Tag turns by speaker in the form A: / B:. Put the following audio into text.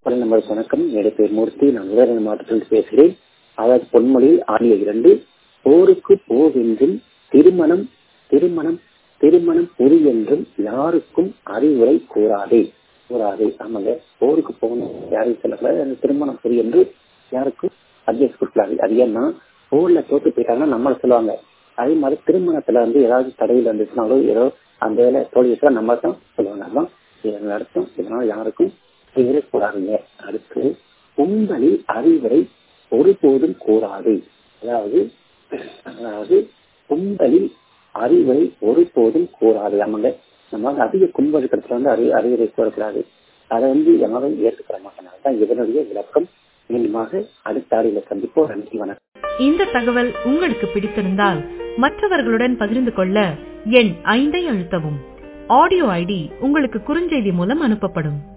A: குரல் நம்பர் வணக்கம் என்னுடைய பேர் மூர்த்தி நான் உதயநகர் மாவட்டத்தில் பேசுகிறேன் அதாவது பொன்மொழியில் ஆடிய இரண்டு போருக்கு போவென்றும் திருமணம் திருமணம் திருமணம் பொறி என்றும் யாருக்கும் அறிவுரை கூறாதே கூறாதே ஆமாங்க போருக்கு போகணும் யாரையும் சொல்லக்கூடாது அந்த திருமணம் பொறி என்று யாருக்கும் அட்வைஸ் கொடுக்கலாது அது ஏன்னா போர்ல தோத்து போயிட்டாங்கன்னா நம்மளை சொல்லுவாங்க அதே மாதிரி திருமணத்துல வந்து ஏதாவது தடையில் இருந்துச்சுனாலும் ஏதோ அந்த வேலை தோல்வி நம்ம தான் சொல்லுவாங்க அதான் இதன் அர்த்தம் இதனால யாருக்கும் கூடாதுங்க அடுத்து உங்களில் அறிவுரை ஒருபோதும் கூறாது அதாவது அதாவது உங்களில் அறிவுரை ஒருபோதும் கூறாது ஆமாங்க நம்ம வந்து அதிக கும்பகத்துல வந்து அறி அறிவுரை கூறக்கூடாது அதை வந்து யாரும் ஏற்றுக்கிற மாட்டாங்க அதுதான் இதனுடைய விளக்கம் மீண்டுமாக அடுத்த ஆடியில சந்திப்போம் நன்றி வணக்கம்
B: இந்த தகவல் உங்களுக்கு பிடித்திருந்தால் மற்றவர்களுடன் பகிர்ந்து கொள்ள எண் ஐந்தை அழுத்தவும் ஆடியோ ஐடி உங்களுக்கு குறுஞ்செய்தி மூலம் அனுப்பப்படும்